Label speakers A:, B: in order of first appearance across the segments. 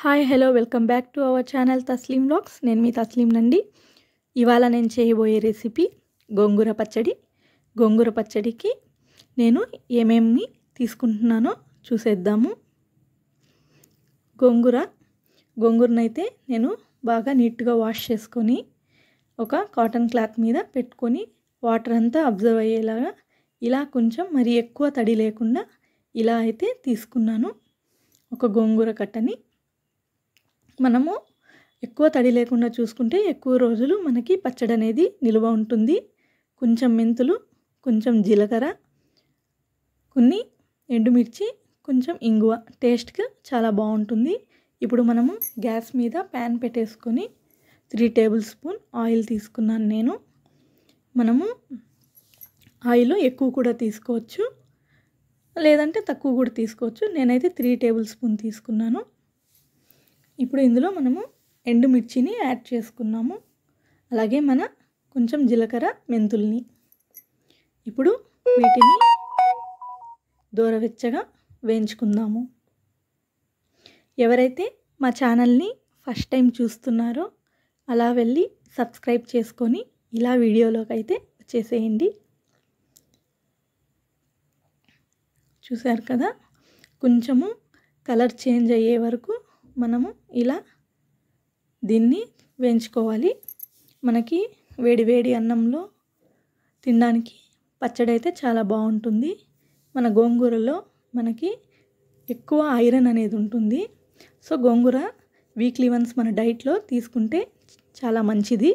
A: hi hello welcome back to our channel Taslim vlogs నేను మీ తస్లీం నండి ఇవాళ నేను చేయబోయే రెసిపీ గోంగూర పచ్చడి గోంగూర పచ్చడికి నేను ఏమేమి తీసుకుంటున్నానో చూసేద్దాము గోంగూర గోంగూరనైతే నేను బాగా నీట్గా వాష్ చేసుకొని ఒక కాటన్ క్లాత్ మీద పెట్టుకొని వాటర్ అంతా అబ్జర్వ్ అయ్యేలాగా ఇలా కొంచెం మరి ఎక్కువ తడి లేకుండా ఇలా అయితే తీసుకున్నాను ఒక గోంగూర కట్టని మనము ఎక్కువ తడి లేకుండా చూసుకుంటే ఎక్కువ రోజులు మనకి పచ్చడి అనేది నిల్వ ఉంటుంది కొంచెం మెంతులు కొంచెం జీలకర్ర కొన్ని ఎండుమిర్చి కొంచెం ఇంగువ టేస్ట్కి చాలా బాగుంటుంది ఇప్పుడు మనము గ్యాస్ మీద ప్యాన్ పెట్టేసుకొని త్రీ టేబుల్ స్పూన్ ఆయిల్ తీసుకున్నాను నేను మనము ఆయిల్ ఎక్కువ కూడా తీసుకోవచ్చు లేదంటే తక్కువ కూడా తీసుకోవచ్చు నేనైతే త్రీ టేబుల్ స్పూన్ తీసుకున్నాను ఇప్పుడు ఇందులో మనము ఎండుమిర్చిని యాడ్ చేసుకున్నాము అలాగే మన కొంచెం జీలకర్ర మెంతుల్ని ఇప్పుడు వీటిని దూరవెచ్చగా వేయించుకుందాము ఎవరైతే మా ఛానల్ని ఫస్ట్ టైం చూస్తున్నారో అలా వెళ్ళి సబ్స్క్రైబ్ చేసుకొని ఇలా వీడియోలోకి అయితే వచ్చేసేయండి చూసారు కదా కొంచెము కలర్ చేంజ్ అయ్యే వరకు మనము ఇలా దీన్ని వేయించుకోవాలి మనకి వేడి వేడి అన్నంలో తినడానికి పచ్చడి అయితే చాలా బాగుంటుంది మన గోంగూరలో మనకి ఎక్కువ ఐరన్ అనేది ఉంటుంది సో గోంగూర వీక్లీ వన్స్ మన డైట్లో తీసుకుంటే చాలా మంచిది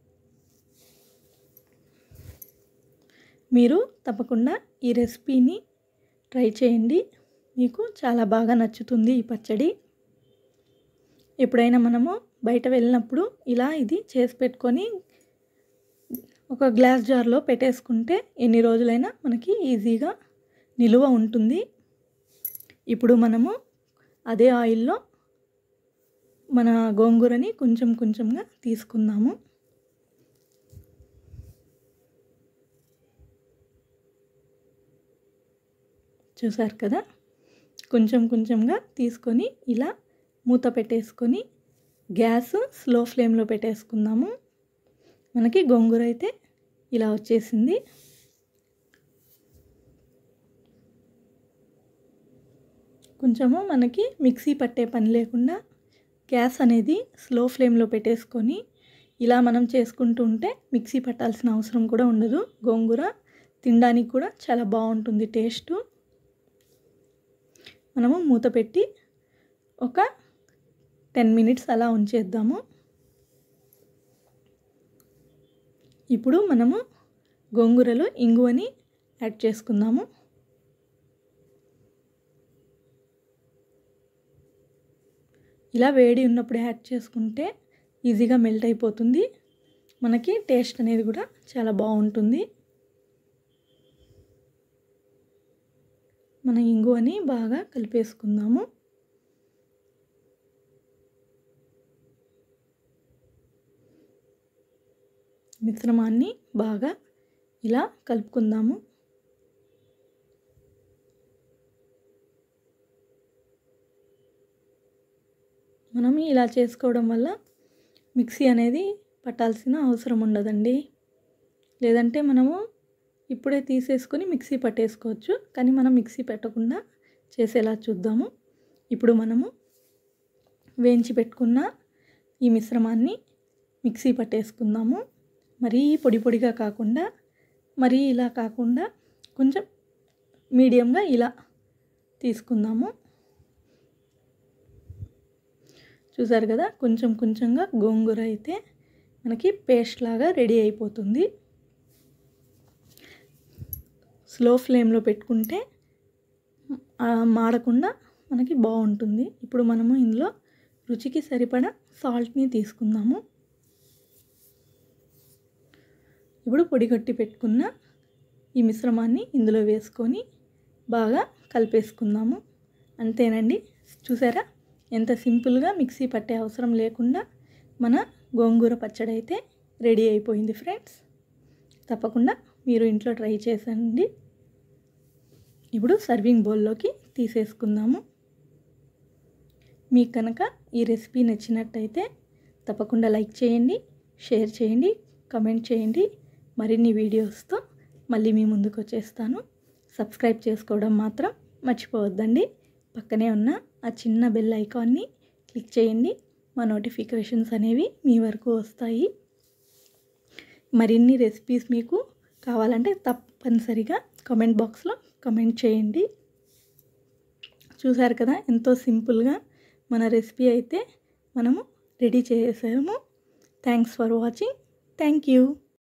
A: మీరు తప్పకుండా ఈ రెసిపీని ట్రై చేయండి మీకు చాలా బాగా నచ్చుతుంది ఈ పచ్చడి ఎప్పుడైనా మనము బయట వెళ్ళినప్పుడు ఇలా ఇది చేసి పెట్టుకొని ఒక గ్లాస్ జార్లో పెట్టేసుకుంటే ఎన్ని రోజులైనా మనకి ఈజీగా నిలువ ఉంటుంది ఇప్పుడు మనము అదే ఆయిల్లో మన గోంగూరని కొంచెం కొంచెంగా తీసుకుందాము చూసారు కదా కొంచెం కొంచెంగా తీసుకొని ఇలా మూత పెట్టేసుకొని గ్యాస్ స్లో ఫ్లేమ్లో పెట్టేసుకుందాము మనకి గోంగూర అయితే ఇలా వచ్చేసింది కొంచెము మనకి మిక్సీ పట్టే పని లేకుండా గ్యాస్ అనేది స్లో ఫ్లేమ్లో పెట్టేసుకొని ఇలా మనం చేసుకుంటూ ఉంటే మిక్సీ పట్టాల్సిన అవసరం కూడా ఉండదు గోంగూర తినడానికి కూడా చాలా బాగుంటుంది టేస్ట్ మనము మూత పెట్టి ఒక టెన్ మినిట్స్ అలా ఉంచేద్దాము ఇప్పుడు మనము గోంగూరలో ఇంగువని యాడ్ చేసుకుందాము ఇలా వేడి ఉన్నప్పుడు యాడ్ చేసుకుంటే ఈజీగా మెల్ట్ అయిపోతుంది మనకి టేస్ట్ అనేది కూడా చాలా బాగుంటుంది మన ఇంగువని బాగా కలిపేసుకుందాము మిశ్రమాన్ని బాగా ఇలా కలుపుకుందాము మనం ఇలా చేసుకోవడం వల్ల మిక్సీ అనేది పట్టాల్సిన అవసరం ఉండదండి లేదంటే మనము ఇప్పుడే తీసేసుకొని మిక్సీ పట్టేసుకోవచ్చు కానీ మనం మిక్సీ పెట్టకుండా చేసేలా చూద్దాము ఇప్పుడు మనము వేయించి పెట్టుకున్న ఈ మిశ్రమాన్ని మిక్సీ పట్టేసుకుందాము మరీ పొడి పొడిగా కాకుండా మరీ ఇలా కాకుండా కొంచెం మీడియంగా ఇలా తీసుకుందాము చూసారు కదా కొంచెం కొంచెంగా గోంగూర అయితే మనకి పేస్ట్ లాగా రెడీ అయిపోతుంది స్లో ఫ్లేమ్లో పెట్టుకుంటే మాడకుండా మనకి బాగుంటుంది ఇప్పుడు మనము ఇందులో రుచికి సరిపడా సాల్ట్ని తీసుకుందాము ఇప్పుడు పొడిగట్టి పెట్టుకున్న ఈ మిశ్రమాన్ని ఇందులో వేసుకొని బాగా కలిపేసుకుందాము అంతేనండి చూసారా ఎంత సింపుల్గా మిక్సీ పట్టే అవసరం లేకుండా మన గోంగూర పచ్చడి అయితే రెడీ అయిపోయింది ఫ్రెండ్స్ తప్పకుండా మీరు ఇంట్లో ట్రై చేసండి ఇప్పుడు సర్వింగ్ బౌల్లోకి తీసేసుకుందాము మీకు కనుక ఈ రెసిపీ నచ్చినట్టయితే తప్పకుండా లైక్ చేయండి షేర్ చేయండి కమెంట్ చేయండి మరిన్ని వీడియోస్తో మళ్ళీ మీ ముందుకు వచ్చేస్తాను సబ్స్క్రైబ్ చేసుకోవడం మాత్రం మర్చిపోవద్దండి పక్కనే ఉన్న ఆ చిన్న బెల్ ఐకాన్ని క్లిక్ చేయండి మా నోటిఫికేషన్స్ అనేవి మీ వరకు వస్తాయి మరిన్ని రెసిపీస్ మీకు కావాలంటే తప్పనిసరిగా కమెంట్ బాక్స్లో కమెంట్ చేయండి చూసారు కదా ఎంతో సింపుల్గా మన రెసిపీ అయితే మనము రెడీ చేసాము thanks for watching thank you